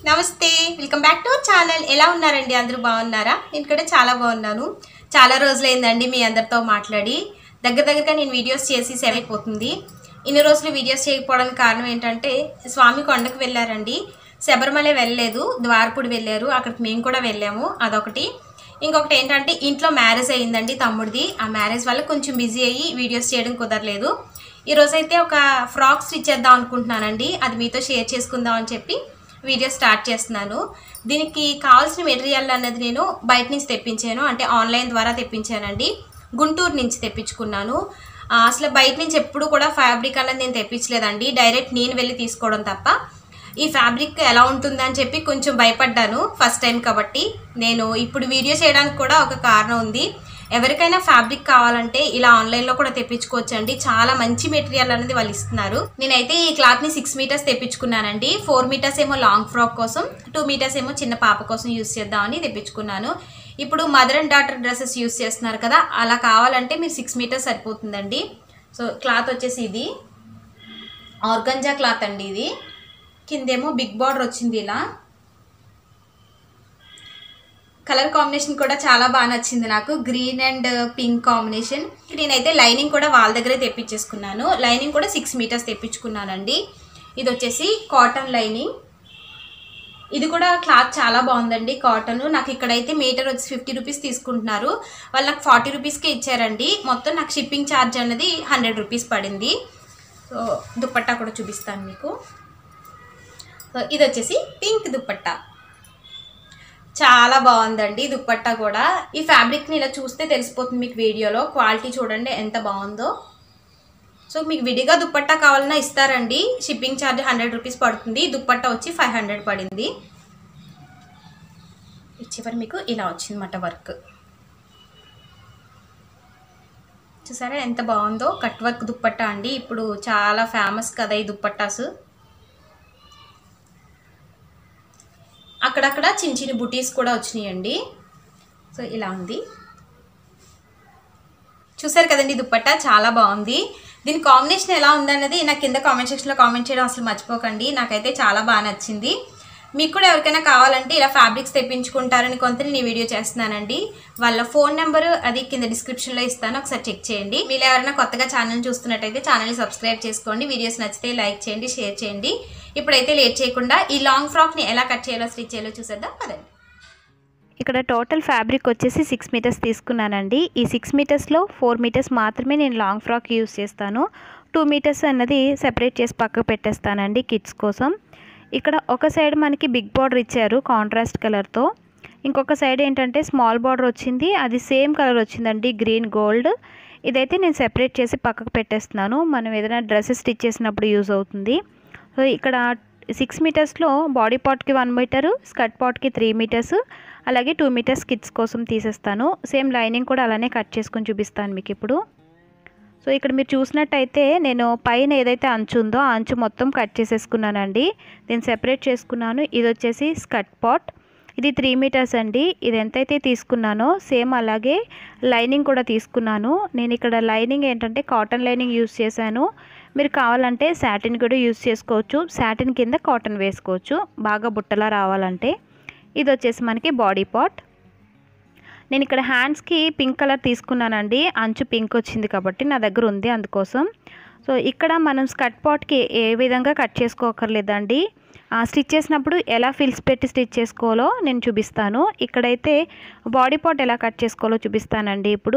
నమస్తే welcome back to our channel ఎలా ఉన్నారండి అందరూ బాగున్నారా నేను కూడా చాలా బాగున్నాను చాలా రోజులైందండి మీ అందరితో మాట్లాడి దగ్గర దగ్గరగా నేను వీడియోస్ చేసి సేవ్ అయిపోతుంది ఇన్ని రోజులు వీడియోస్ చేయకపోవడానికి కారణం ఏంటంటే స్వామి కొండకు వెళ్ళారండి శబరిమల వెళ్ళలేదు ద్వారపుడు వెళ్ళారు అక్కడికి మేము కూడా వెళ్ళాము అదొకటి ఇంకొకటి ఏంటంటే ఇంట్లో మ్యారేజ్ అయ్యిందండి తమ్ముడిది ఆ మ్యారేజ్ వల్ల కొంచెం బిజీ అయ్యి వీడియోస్ చేయడం కుదరలేదు ఈ రోజైతే ఒక ఫ్రాక్ స్టిచ్ చేద్దాం అనుకుంటున్నానండి అది మీతో షేర్ చేసుకుందాం అని చెప్పి వీడియో స్టార్ట్ చేస్తున్నాను దీనికి కావాల్సిన మెటీరియల్ అన్నది నేను బయట నుంచి తెప్పించాను అంటే ఆన్లైన్ ద్వారా తెప్పించానండి గుంటూరు నుంచి తెప్పించుకున్నాను ఆ, అసలు బయట నుంచి ఎప్పుడు కూడా ఫ్యాబ్రిక్ అన్నది నేను తెప్పించలేదండి డైరెక్ట్ నేను వెళ్ళి తీసుకోవడం తప్ప ఈ ఫ్యాబ్రిక్ ఎలా ఉంటుందని చెప్పి కొంచెం భయపడ్డాను ఫస్ట్ టైం కాబట్టి నేను ఇప్పుడు వీడియో చేయడానికి కూడా ఒక కారణం ఉంది ఎవరికైనా ఫ్యాబ్రిక్ కావాలంటే ఇలా ఆన్లైన్లో కూడా తెప్పించుకోవచ్చు అండి చాలా మంచి మెటీరియల్ అనేది వాళ్ళు ఇస్తున్నారు నేనైతే ఈ క్లాత్ని సిక్స్ మీటర్స్ తెప్పించుకున్నానండి ఫోర్ మీటర్స్ ఏమో లాంగ్ ఫ్రాక్ కోసం టూ మీటర్స్ ఏమో చిన్న పాప కోసం యూస్ చేద్దామని తెప్పించుకున్నాను ఇప్పుడు mother and daughter dresses use చేస్తున్నారు కదా అలా కావాలంటే మీరు సిక్స్ మీటర్స్ సరిపోతుందండి సో క్లాత్ వచ్చేసి ఇది ఆర్గంజా క్లాత్ అండి ఇది కిందేమో బిగ్ బార్డర్ వచ్చింది ఇలా కలర్ కాంబినేషన్ కూడా చాలా బాగా నచ్చింది నాకు గ్రీన్ అండ్ పింక్ కాంబినేషన్ నేనైతే లైనింగ్ కూడా వాళ్ళ దగ్గరే తెప్పించేసుకున్నాను లైనింగ్ కూడా సిక్స్ మీటర్స్ తెప్పించుకున్నానండి ఇది వచ్చేసి కాటన్ లైనింగ్ ఇది కూడా క్లాత్ చాలా బాగుందండి కాటన్ నాకు ఇక్కడైతే మీటర్ వచ్చి ఫిఫ్టీ రూపీస్ తీసుకుంటున్నారు వాళ్ళు నాకు ఫార్టీ రూపీస్కే ఇచ్చారండి మొత్తం నాకు షిప్పింగ్ ఛార్జ్ అన్నది హండ్రెడ్ రూపీస్ పడింది సో దుప్పట్టా కూడా చూపిస్తాను మీకు సో ఇది వచ్చేసి పింక్ దుప్పట్టా చాలా బాగుందండి దుప్పట్టా కూడా ఈ ఫ్యాబ్రిక్ని ఇలా చూస్తే తెలిసిపోతుంది మీకు వీడియోలో క్వాలిటీ చూడండి ఎంత బాగుందో సో మీకు విడిగా దుప్పట్టా కావాలన్నా ఇస్తారండి షిప్పింగ్ ఛార్జ్ హండ్రెడ్ రూపీస్ పడుతుంది దుప్పట్టా వచ్చి ఫైవ్ హండ్రెడ్ పడింది చివరి మీకు ఇలా వచ్చిందన్నమాట వర్క్ చూసారా ఎంత బాగుందో కట్ వర్క్ దుప్పట్టా అండి ఇప్పుడు చాలా ఫేమస్ కదా ఈ దుప్పట్టాస్ అక్కడక్కడ చిన్న చిన్న బుటీస్ కూడా వచ్చినాయండి సో ఇలా ఉంది చూసారు కదండి దుప్పట్టా చాలా బాగుంది దీని కాంబినేషన్ ఎలా ఉందన్నది నాకు కింద కామెంట్ సెక్షన్లో కామెంట్ చేయడం అసలు మర్చిపోకండి నాకైతే చాలా బాగా నచ్చింది మీకు కూడా ఎవరికైనా కావాలంటే ఇలా ఫ్యాబ్రిక్స్ తెప్పించుకుంటారని కొంత నేను ఈ వీడియో చేస్తున్నానండి వాళ్ళ ఫోన్ నెంబర్ అది కింద డిస్క్రిప్షన్లో ఇస్తాను ఒకసారి చెక్ చేయండి మీరు ఎవరైనా కొత్తగా ఛానల్ చూస్తున్నట్టయితే ఛానల్ని సబ్స్క్రైబ్ చేసుకోండి వీడియోస్ నచ్చితే లైక్ చేయండి షేర్ చేయండి ఇప్పుడైతే లేట్ చేయకుండా ఈ లాంగ్ ఫ్రాక్ని ఎలా కట్ చేయాలో స్టిచ్ చేయాలో చూసేద్దాం పదండి ఇక్కడ టోటల్ ఫ్యాబ్రిక్ వచ్చేసి సిక్స్ మీటర్స్ తీసుకున్నానండి ఈ సిక్స్ మీటర్స్లో ఫోర్ మీటర్స్ మాత్రమే నేను లాంగ్ ఫ్రాక్ యూస్ చేస్తాను టూ మీటర్స్ అన్నది సెపరేట్ చేసి పక్కకు పెట్టేస్తానండి కిడ్స్ కోసం ఇక్కడ ఒక సైడ్ మనకి బిగ్ బార్డర్ ఇచ్చారు కాంట్రాస్ట్ కలర్తో ఇంకొక సైడ్ ఏంటంటే స్మాల్ బార్డర్ వచ్చింది అది సేమ్ కలర్ వచ్చిందండి గ్రీన్ గోల్డ్ ఇదైతే నేను సెపరేట్ చేసి పక్కకు పెట్టేస్తున్నాను మనం ఏదైనా డ్రెస్సెస్ స్టిచ్ చేసినప్పుడు యూజ్ అవుతుంది సో ఇక్కడ సిక్స్ మీటర్స్లో బాడీ పార్ట్కి వన్ మీటరు స్కర్ట్ పార్ట్కి త్రీ మీటర్స్ అలాగే టూ మీటర్స్ కిడ్స్ కోసం తీసేస్తాను సేమ్ లైనింగ్ కూడా అలానే కట్ చేసుకొని చూపిస్తాను మీకు ఇప్పుడు సో ఇక్కడ మీరు చూసినట్టయితే నేను పైన ఏదైతే అంచు ఉందో ఆ అంచు మొత్తం కట్ చేసేసుకున్నానండి దీన్ని సెపరేట్ చేసుకున్నాను ఇది వచ్చేసి స్కర్ట్ పాట్ ఇది త్రీ మీటర్స్ అండి ఇది ఎంతైతే తీసుకున్నానో సేమ్ అలాగే లైనింగ్ కూడా తీసుకున్నాను నేను ఇక్కడ లైనింగ్ ఏంటంటే కాటన్ లైనింగ్ యూస్ చేశాను మీరు కావాలంటే శాటిన్ కూడా యూస్ చేసుకోవచ్చు శాటిన్ కింద కాటన్ వేసుకోవచ్చు బాగా బుట్టలా రావాలంటే ఇది వచ్చేసి మనకి బాడీ పార్ట్ నేను ఇక్కడ హ్యాండ్స్కి పింక్ కలర్ తీసుకున్నానండి అంచు పింక్ వచ్చింది కాబట్టి నా దగ్గర ఉంది అందుకోసం సో ఇక్కడ మనం స్కర్ట్ పాట్కి ఏ విధంగా కట్ చేసుకోకర్లేదండి స్టిచ్ చేసినప్పుడు ఎలా ఫిల్స్ పెట్టి స్టిచ్ చేసుకోవాలో నేను చూపిస్తాను ఇక్కడైతే బాడీ పార్ట్ ఎలా కట్ చేసుకోవాలో చూపిస్తానండి ఇప్పుడు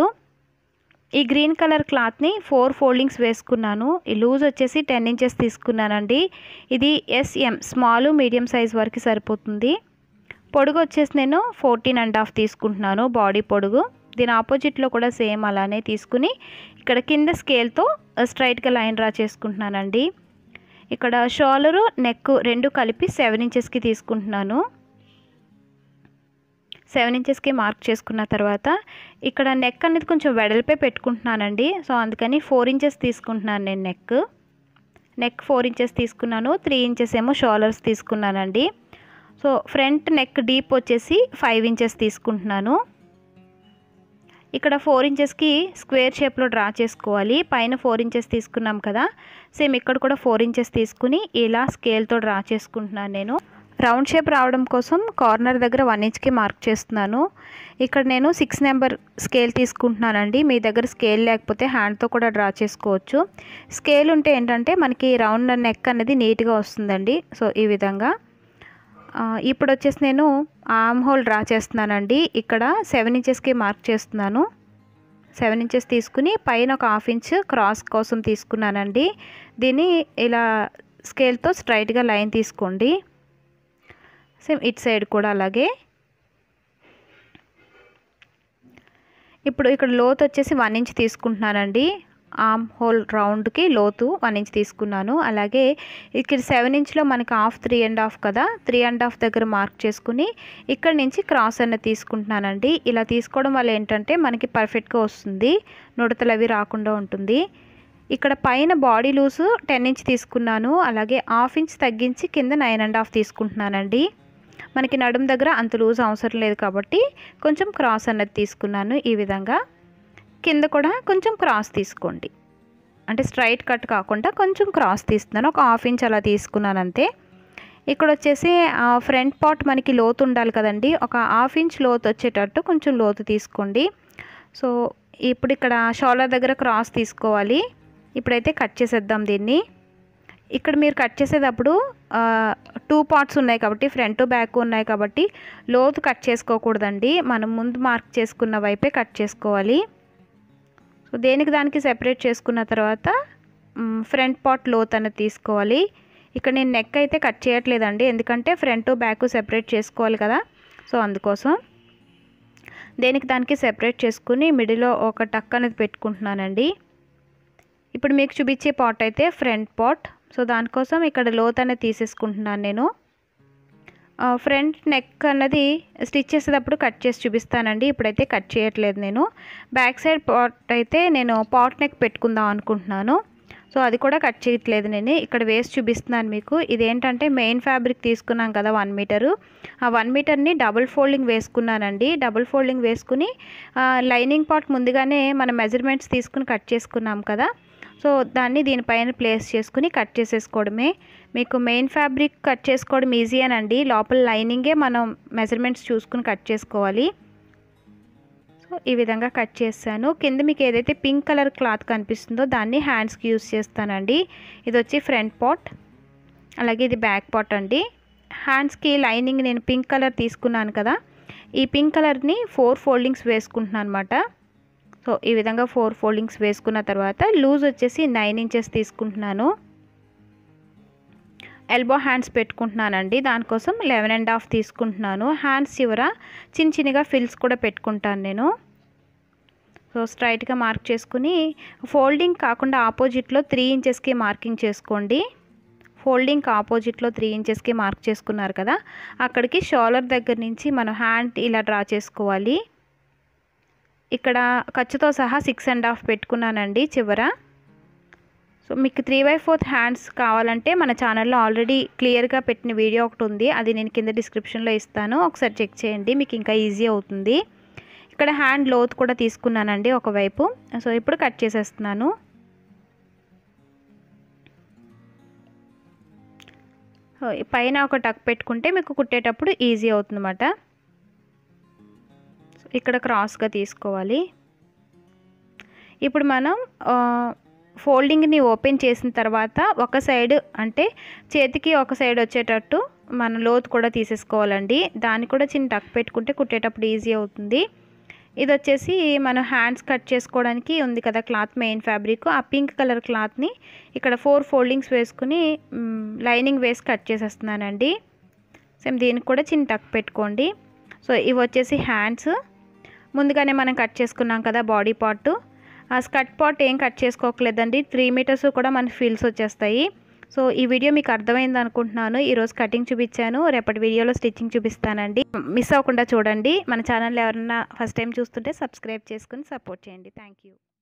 ఈ గ్రీన్ కలర్ క్లాత్ని ఫోర్ ఫోల్డింగ్స్ వేసుకున్నాను ఈ లూజ్ వచ్చేసి టెన్ ఇంచెస్ తీసుకున్నానండి ఇది ఎస్ఎం స్మాల్ మీడియం సైజ్ వరకు సరిపోతుంది పొడుగు వచ్చేసి నేను ఫోర్టీన్ అండ్ హాఫ్ తీసుకుంటున్నాను బాడీ పొడుగు దీని ఆపోజిట్లో కూడా సేమ్ అలానే తీసుకుని ఇక్కడ కింద స్కేల్తో స్ట్రైట్గా లైన్ డ్రా చేసుకుంటున్నానండి ఇక్కడ షోలరు నెక్ రెండు కలిపి సెవెన్ ఇంచెస్కి తీసుకుంటున్నాను సెవెన్ ఇంచెస్కి మార్క్ చేసుకున్న తర్వాత ఇక్కడ నెక్ అనేది కొంచెం వెడల్పే పెట్టుకుంటున్నానండి సో అందుకని ఫోర్ ఇంచెస్ తీసుకుంటున్నాను నేను నెక్ నెక్ ఫోర్ ఇంచెస్ తీసుకున్నాను త్రీ ఇంచెస్ ఏమో షోలర్స్ తీసుకున్నానండి సో ఫ్రంట్ నెక్ డీప్ వచ్చేసి ఫైవ్ ఇంచెస్ తీసుకుంటున్నాను ఇక్కడ ఫోర్ ఇంచెస్కి స్క్వేర్ షేప్లో డ్రా చేసుకోవాలి పైన ఫోర్ ఇంచెస్ తీసుకున్నాం కదా సేమ్ ఇక్కడ కూడా ఫోర్ ఇంచెస్ తీసుకుని ఇలా స్కేల్తో డ్రా చేసుకుంటున్నాను నేను రౌండ్ షేప్ రావడం కోసం కార్నర్ దగ్గర వన్ ఇంచ్కి మార్క్ చేస్తున్నాను ఇక్కడ నేను సిక్స్ నెంబర్ స్కేల్ తీసుకుంటున్నానండి మీ దగ్గర స్కేల్ లేకపోతే హ్యాండ్తో కూడా డ్రా చేసుకోవచ్చు స్కేల్ ఉంటే ఏంటంటే మనకి రౌండ్ నెక్ అనేది నీట్గా వస్తుందండి సో ఈ విధంగా ఇప్పుడు వచ్చేసి నేను ఆమ్ హోల్ డ్రా చేస్తున్నానండి ఇక్కడ సెవెన్ ఇంచెస్కి మార్క్ చేస్తున్నాను సెవెన్ ఇంచెస్ తీసుకుని పైన ఒక హాఫ్ ఇంచ్ క్రాస్ కోసం తీసుకున్నానండి దీన్ని ఇలా స్కేల్తో స్ట్రైట్గా లైన్ తీసుకోండి సేమ్ ఇట్ సైడ్ కూడా అలాగే ఇప్పుడు ఇక్కడ లోతు వచ్చేసి వన్ ఇంచ్ తీసుకుంటున్నానండి ఆమ్ హోల్ రౌండ్కి లోతు వన్ ఇంచ్ తీసుకున్నాను అలాగే ఇక్కడ సెవెన్ ఇంచ్లో మనకి హాఫ్ త్రీ అండ్ హాఫ్ కదా త్రీ అండ్ హాఫ్ దగ్గర మార్క్ చేసుకుని ఇక్కడ నుంచి క్రాస్ అన్నది తీసుకుంటున్నానండి ఇలా తీసుకోవడం వల్ల ఏంటంటే మనకి పర్ఫెక్ట్గా వస్తుంది నుడతలు అవి రాకుండా ఉంటుంది ఇక్కడ పైన బాడీ లూజు టెన్ ఇంచ్ తీసుకున్నాను అలాగే హాఫ్ ఇంచ్ తగ్గించి కింద నైన్ అండ్ హాఫ్ తీసుకుంటున్నానండి మనకి నడుం దగ్గర అంత లూజ్ అవసరం లేదు కాబట్టి కొంచెం క్రాస్ అన్నది తీసుకున్నాను ఈ విధంగా కింద కూడా కొంచెం క్రాస్ తీసుకోండి అంటే స్ట్రైట్ కట్ కాకుండా కొంచెం క్రాస్ తీస్తున్నాను ఒక హాఫ్ ఇంచ్ అలా తీసుకున్నాను అంతే ఇక్కడ వచ్చేసి ఫ్రంట్ పార్ట్ మనకి లోతు ఉండాలి కదండి ఒక హాఫ్ ఇంచ్ లోతు వచ్చేటట్టు కొంచెం లోతు తీసుకోండి సో ఇప్పుడు ఇక్కడ షోల్డర్ దగ్గర క్రాస్ తీసుకోవాలి ఇప్పుడైతే కట్ చేసేద్దాం దీన్ని ఇక్కడ మీరు కట్ చేసేటప్పుడు టూ పార్ట్స్ ఉన్నాయి కాబట్టి ఫ్రంట్ బ్యాక్ ఉన్నాయి కాబట్టి లోతు కట్ చేసుకోకూడదండి మనం ముందు మార్క్ చేసుకున్న వైపే కట్ చేసుకోవాలి సో దేనికి దానికి సెపరేట్ చేసుకున్న తర్వాత ఫ్రంట్ పార్ట్ లోత్ అనేది తీసుకోవాలి ఇక్కడ నేను నెక్ అయితే కట్ చేయట్లేదండి ఎందుకంటే ఫ్రంట్ బ్యాక్ సెపరేట్ చేసుకోవాలి కదా సో అందుకోసం దేనికి దానికి సెపరేట్ చేసుకుని మిడిలో ఒక టక్ అనేది పెట్టుకుంటున్నానండి ఇప్పుడు మీకు చూపించే పాట్ అయితే ఫ్రంట్ పాట్ సో దానికోసం ఇక్కడ లోత్ అనేది తీసేసుకుంటున్నాను నేను ఫ్రంట్ నెక్ అన్నది స్టిచ్ చేసేటప్పుడు కట్ చేసి చూపిస్తానండి ఇప్పుడైతే కట్ చేయట్లేదు నేను బ్యాక్ సైడ్ పాట్ అయితే నేను పాట్ నెక్ పెట్టుకుందాం అనుకుంటున్నాను సో అది కూడా కట్ చేయట్లేదు నేను ఇక్కడ వేసి చూపిస్తున్నాను మీకు ఇదేంటంటే మెయిన్ ఫ్యాబ్రిక్ తీసుకున్నాం కదా వన్ మీటరు ఆ వన్ మీటర్ని డబుల్ ఫోల్డింగ్ వేసుకున్నానండి డబుల్ ఫోల్డింగ్ వేసుకుని లైనింగ్ పార్ట్ ముందుగానే మనం మెజర్మెంట్స్ తీసుకుని కట్ చేసుకున్నాం కదా సో దాన్ని దీనిపైన ప్లేస్ చేసుకుని కట్ చేసేసుకోవడమే మీకు మెయిన్ ఫ్యాబ్రిక్ కట్ చేసుకోవడం ఈజీ అనండి లోపల లైనింగే మనం మెజర్మెంట్స్ చూసుకుని కట్ చేసుకోవాలి సో ఈ విధంగా కట్ చేశాను కింద మీకు ఏదైతే పింక్ కలర్ క్లాత్ కనిపిస్తుందో దాన్ని హ్యాండ్స్కి యూస్ చేస్తానండి ఇది వచ్చి ఫ్రంట్ పాట్ అలాగే ఇది బ్యాక్ పాట్ అండి హ్యాండ్స్కి లైనింగ్ నేను పింక్ కలర్ తీసుకున్నాను కదా ఈ పింక్ కలర్ని ఫోర్ ఫోల్డింగ్స్ వేసుకుంటున్నాను అనమాట సో ఈ విధంగా ఫోర్ ఫోల్డింగ్స్ వేసుకున్న తర్వాత లూజ్ వచ్చేసి నైన్ ఇంచెస్ తీసుకుంటున్నాను ఎల్బో హ్యాండ్స్ పెట్టుకుంటున్నానండి దానికోసం లెవెన్ అండ్ హాఫ్ తీసుకుంటున్నాను హ్యాండ్స్ చివర చిన్న చిన్నగా ఫిల్స్ కూడా పెట్టుకుంటాను నేను సో స్ట్రైట్గా మార్క్ చేసుకుని ఫోల్డింగ్ కాకుండా ఆపోజిట్లో త్రీ ఇంచెస్కి మార్కింగ్ చేసుకోండి ఫోల్డింగ్ ఆపోజిట్లో త్రీ ఇంచెస్కి మార్క్ చేసుకున్నారు కదా అక్కడికి షోలర్ దగ్గర నుంచి మనం హ్యాండ్ ఇలా డ్రా చేసుకోవాలి ఇక్కడ ఖర్చుతో సహా సిక్స్ అండ్ హాఫ్ పెట్టుకున్నానండి చివర సో మీకు త్రీ బై ఫోర్త్ హ్యాండ్స్ కావాలంటే మన ఛానల్లో ఆల్రెడీ క్లియర్గా పెట్టిన వీడియో ఒకటి ఉంది అది నేను కింద డిస్క్రిప్షన్లో ఇస్తాను ఒకసారి చెక్ చేయండి మీకు ఇంకా ఈజీ అవుతుంది ఇక్కడ హ్యాండ్ లోత్ కూడా తీసుకున్నానండి ఒకవైపు సో ఇప్పుడు కట్ చేసేస్తున్నాను పైన ఒక టక్ పెట్టుకుంటే మీకు కుట్టేటప్పుడు ఈజీ అవుతుందన్నమాట ఇక్కడ క్రాస్గా తీసుకోవాలి ఇప్పుడు మనం ఫోల్డింగ్ని ఓపెన్ చేసిన తర్వాత ఒక సైడ్ అంటే చేతికి ఒక సైడ్ వచ్చేటట్టు మనం లోతు కూడా తీసేసుకోవాలండి దాన్ని కూడా చిన్న టక్ పెట్టుకుంటే కుట్టేటప్పుడు ఈజీ అవుతుంది ఇది వచ్చేసి మనం హ్యాండ్స్ కట్ చేసుకోవడానికి ఉంది కదా క్లాత్ మెయిన్ ఫ్యాబ్రిక్ ఆ పింక్ కలర్ క్లాత్ని ఇక్కడ ఫోర్ ఫోల్డింగ్స్ వేసుకుని లైనింగ్ వేసి కట్ చేసేస్తున్నానండి సేమ్ దీనికి కూడా చిన్న టక్ పెట్టుకోండి సో ఇవి వచ్చేసి హ్యాండ్స్ ముందుగానే మనం కట్ చేసుకున్నాం కదా బాడీ పార్ట్ ఆ స్కర్ట్ పార్ట్ ఏం కట్ చేసుకోకలేదండి త్రీ మీటర్స్ కూడా మనకి ఫీల్స్ వచ్చేస్తాయి సో ఈ వీడియో మీకు అర్థమైంది అనుకుంటున్నాను ఈరోజు కటింగ్ చూపించాను రేపటి వీడియోలో స్టిచ్చింగ్ చూపిస్తానండి మిస్ అవ్వకుండా చూడండి మన ఛానల్ ఎవరన్నా ఫస్ట్ టైం చూస్తుంటే సబ్స్క్రైబ్ చేసుకుని సపోర్ట్ చేయండి థ్యాంక్ యూ